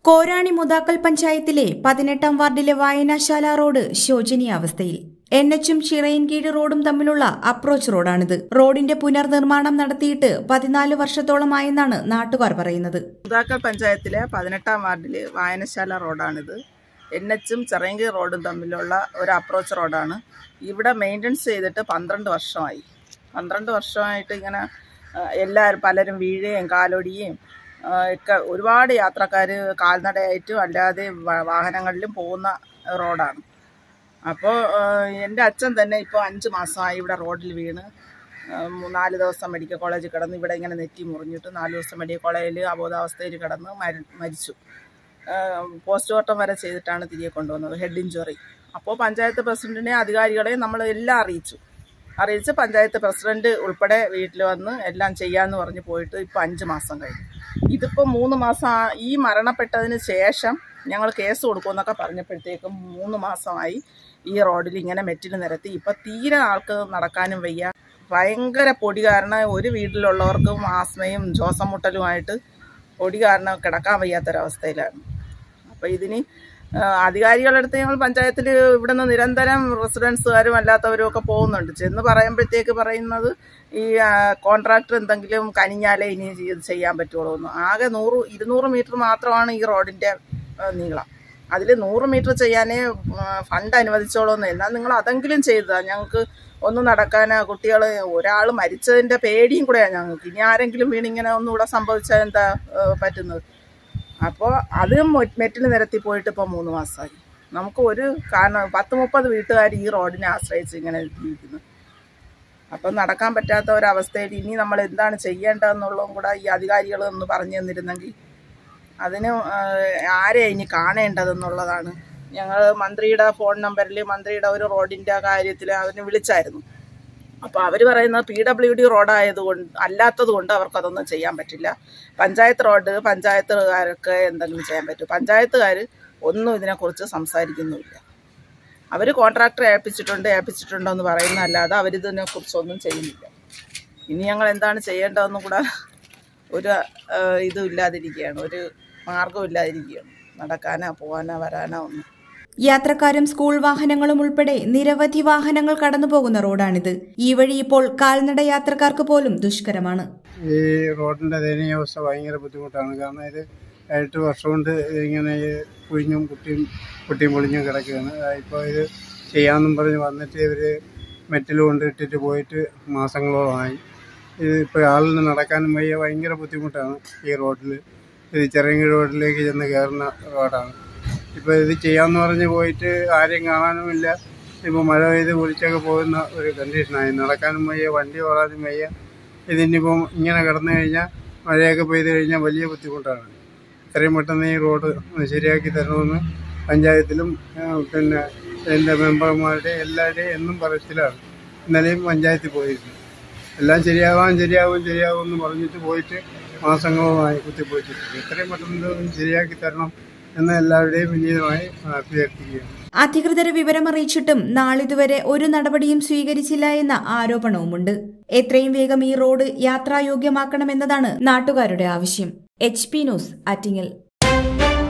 കോരാണി മുതാക്കൽ പഞ്ചായത്തിലെ പതിനെട്ടാം വാർഡിലെ വായനാശാല റോഡ് ശോചനീയാവസ്ഥയിൽ എൻ എച്ചും ചിറയൻകീഴ് റോഡും തമ്മിലുള്ള അപ്രോച്ച് റോഡാണിത് റോഡിന്റെ പുനർനിർമ്മാണം നടത്തിയിട്ട് പതിനാല് വർഷത്തോളമായെന്നാണ് നാട്ടുകാർ പറയുന്നത് മുതാക്കൽ പഞ്ചായത്തിലെ പതിനെട്ടാം വാർഡിൽ വായനശാല റോഡാണിത് എൻ എച്ചും ചെറയങ്കി റോഡും തമ്മിലുള്ള ഒരു അപ്രോച്ച് റോഡാണ് ഇവിടെ മെയിൻ്റനൻസ് ചെയ്തിട്ട് പന്ത്രണ്ട് വർഷമായി പന്ത്രണ്ട് വർഷമായിട്ട് ഇങ്ങനെ ആ, എല്ലാവരും പലരും വീഴുകയും കാലൊടിയും ആ, ഒക്കെ ഒരുപാട് യാത്രക്കാർ കാൽനടയായിട്ടും അല്ലാതെ വ- വാഹനങ്ങളിലും പോകുന്ന റോഡാണ് അപ്പോൾ എൻ്റെ അച്ഛൻ തന്നെ ഇപ്പോൾ അഞ്ച് മാസമായി ഇവിടെ റോഡിൽ വീണ് ആ, മൂ- നാല് ദിവസം മെഡിക്കൽ കോളേജിൽ കിടന്ന് ഇവിടെ ഇങ്ങനെ നെറ്റി മുറിഞ്ഞിട്ട് നാല് ദിവസം മെഡിക്കൽ കോളേജിൽ അബോധാവസ്ഥയിൽ കിടന്ന് മരി മരിച്ചു പോസ്റ്റ്മോർട്ടം വരെ ചെയ്തിട്ടാണ് തിരികെ കൊണ്ടുവന്നത് ഹെഡ് ഇഞ്ചുറി അപ്പോൾ പഞ്ചായത്ത് പ്രസിഡന്റിനെ അധികാരികളെ നമ്മൾ എല്ലാം അറിയിച്ചു അറിയിച്ച് പഞ്ചായത്ത് പ്രസിഡന്റ് ഉൾപ്പെടെ വീട്ടിൽ വന്ന് എല്ലാം ചെയ്യാമെന്ന് പറഞ്ഞ് പോയിട്ട് ഇപ്പോൾ അഞ്ച് മാസം കഴിഞ്ഞു ഇതിപ്പോൾ മൂന്ന് മാസം ആ- ഈ മരണപ്പെട്ടതിന് ശേഷം ഞങ്ങൾ കേസ് കൊടുക്കുമെന്നൊക്കെ പറഞ്ഞപ്പോഴത്തേക്കും മൂന്ന് മാസമായി ഈ റോഡിൽ ഇങ്ങനെ മെറ്റിൽ നിരത്തി ഇപ്പം തീരെ ആൾക്ക് നടക്കാനും വയ്യ ഭയങ്കര പൊടി കാരണം ഒരു വീട്ടിലുള്ളവർക്കും ആസ്മയും ശ്വാസം മുട്ടലുമായിട്ട് പൊടി കാരണം കിടക്കാൻ വയ്യാത്തൊരവസ്ഥയിലാണ് അപ്പോൾ ഇതിന് ആ, അധികാരികളുടെ അടുത്ത് ഞങ്ങൾ പഞ്ചായത്തിൽ ഇവിടുന്ന് നിരന്തരം റെസിഡൻസുകാരും അല്ലാത്തവരും ഒക്കെ പോകുന്നുണ്ട് ചെന്ന് പറയുമ്പോഴത്തേക്ക് പറയുന്നത് ഈ കോൺട്രാക്ടർ എന്തെങ്കിലും കനിഞ്ഞാലേ ഇനി ഇത് ചെയ്യാൻ പറ്റുള്ളൂ എന്ന് ആകെ നൂറ് ഇരുന്നൂറ് മീറ്റർ മാത്രമാണ് ഈ റോഡിൻ്റെ നീളം അതിൽ നൂറ് മീറ്റർ ചെയ്യാനേ ആ, ഫണ്ട് അനുവദിച്ചോളൂ എന്ന് എന്നാൽ നിങ്ങൾ അതെങ്കിലും ചെയ്തതാ ഞങ്ങൾക്ക് ഒന്ന് നടക്കാനാ കുട്ടികൾ ഒരാൾ മരിച്ചതിൻ്റെ പേടിയും കൂടെയാണ് ഞങ്ങൾക്ക് ഇനി ആരെങ്കിലും വീണിങ്ങനെ ഒന്നുകൂടെ സംഭവിച്ചാൽ എന്താ ആ, പറ്റുന്നത് അപ്പോൾ അത് മൊ- മെറ്റിൽ നിരത്തി പോയിട്ട് ഇപ്പോൾ മൂന്ന് മാസമായി നമുക്ക് ഒരു കാരണം പത്ത് മുപ്പത് വീട്ടുകാർ ഈ റോഡിനെ ആശ്രയിച്ച് ഇങ്ങനെ ജീവിക്കുന്നു അപ്പം നടക്കാൻ പറ്റാത്ത ഒരവസ്ഥയിൽ ഇനി നമ്മൾ എന്താണ് ചെയ്യേണ്ടതെന്നുള്ളതും കൂടെ ഈ അധികാരികൾ ഒന്ന് പറഞ്ഞു തന്നിരുന്നെങ്കിൽ അതിന് ആ, ആരെയാ ഇനി കാണേണ്ടതെന്നുള്ളതാണ് ഞങ്ങൾ മന്ത്രിയുടെ ഫോൺ നമ്പറിൽ മന്ത്രിയുടെ ഒരു റോഡിൻ്റെ കാര്യത്തിൽ അവരിനെ വിളിച്ചായിരുന്നു അപ്പോൾ അവർ പറയുന്നത് പി ഡബ്ല്യു ഡി റോഡായതുകൊണ്ട് അല്ലാത്തത് കൊണ്ട് അവർക്ക് അതൊന്നും ചെയ്യാൻ പറ്റില്ല പഞ്ചായത്ത് റോഡ് പഞ്ചായത്തുകാർക്ക് എന്തെങ്കിലും ചെയ്യാൻ പറ്റും പഞ്ചായത്തുകാർ ഒന്നും ഇതിനെക്കുറിച്ച് സംസാരിക്കുന്നുമില്ല അവർ കോൺട്രാക്ടറെ ഏൽപ്പിച്ചിട്ടുണ്ട് ഏൽപ്പിച്ചിട്ടുണ്ടോ എന്ന് പറയുന്നതല്ലാതെ അവരിതിനെക്കുറിച്ചൊന്നും ചെയ്യുന്നില്ല ഇനി ഞങ്ങൾ എന്താണ് ചെയ്യേണ്ടതെന്നും കൂടെ ഒരു ആ, ഇതും ഇല്ലാതിരിക്കുകയാണ് ഒരു മാർഗവും ഇല്ലാതിരിക്കുകയാണ് നടക്കാനോ പോകാനോ വരാനോ ഒന്നും യാത്രക്കാരും സ്കൂൾ വാഹനങ്ങളും ഉൾപ്പെടെ നിരവധി വാഹനങ്ങൾ കടന്നുപോകുന്ന റോഡാണിത് ഈ വഴി ഇപ്പോൾ കാൽനട യാത്രക്കാർക്ക് പോലും ദുഷ്കരമാണ് ഈ റോഡിന്റെ ദയനീയാവസ്ഥ ഭയങ്കര ബുദ്ധിമുട്ടാണ് കാരണം ഇത് എട്ട് വർഷം കൊണ്ട് ഇങ്ങനെ ഈ കുഴിഞ്ഞും കുട്ടിയും കുട്ടിയും പൊളിഞ്ഞും കിടക്കുകയാണ് ഇപ്പോൾ ഇത് ചെയ്യാമെന്നും പറഞ്ഞ് വന്നിട്ട് ഇവർ മെറ്റൽ കൊണ്ട് ഇട്ടിട്ട് പോയിട്ട് മാസങ്ങളോളമായി ഇത് ഇപ്പോൾ ആളിന് നടക്കാനും വയ്യ ഭയങ്കര ബുദ്ധിമുട്ടാണ് ഈ റോഡിൽ ഇത് ചെറിയ റോഡിലേക്ക് ചെന്ന് കയറുന്ന റോഡാണ് ഇപ്പോൾ ഇത് ചെയ്യാമെന്ന് പറഞ്ഞ് പോയിട്ട് ആരെയും കാണാനുമില്ല ഇപ്പോൾ മഴ പെയ്ത് കുളിച്ചൊക്കെ പോകുന്ന ഒരു കണ്ടീഷനായി നടക്കാനും വയ്യ വണ്ടി ഓടാനും വയ്യ ഇതിനിപ്പം ഇങ്ങനെ കിടന്നു കഴിഞ്ഞാൽ മഴയൊക്കെ പെയ്ത് കഴിഞ്ഞാൽ വലിയ ബുദ്ധിമുട്ടാണ് എത്രയും പെട്ടെന്ന് ഈ റോഡ് ഒന്ന് ശരിയാക്കി തരണമെന്ന് പഞ്ചായത്തിലും ആ, പിന്നെ എൻ്റെ മെമ്പർമാരുടെ എല്ലാവരുടെയും എന്നും പറച്ചിലാണ് ഇന്നലെയും പഞ്ചായത്തിൽ പോയിരുന്നു എല്ലാം ശരിയാവാൻ ശരിയാവും ശരിയാവും എന്ന് പറഞ്ഞിട്ട് പോയിട്ട് മാസങ്ങളുമായി കുത്തിപ്പോയിച്ചിട്ടുണ്ട് എത്രയും പെട്ടെന്ന് ഇതൊന്ന് ശരിയാക്കി തരണം എന്ന് എല്ലാവരുടെയും വിനീതമായി അഭ്യർത്ഥിക്കുകയാണ് അധികൃതരെ വിവരമറിയിച്ചിട്ടും നാളിതുവരെ ഒരു നടപടിയും സ്വീകരിച്ചില്ല എന്ന ആരോപണവുമുണ്ട് എത്രയും വേഗം ഈ റോഡ് യാത്രായോഗ്യമാക്കണമെന്നതാണ് നാട്ടുകാരുടെ ആവശ്യം എച്ച് പി ന്യൂസ് ആറ്റിങ്ങൽ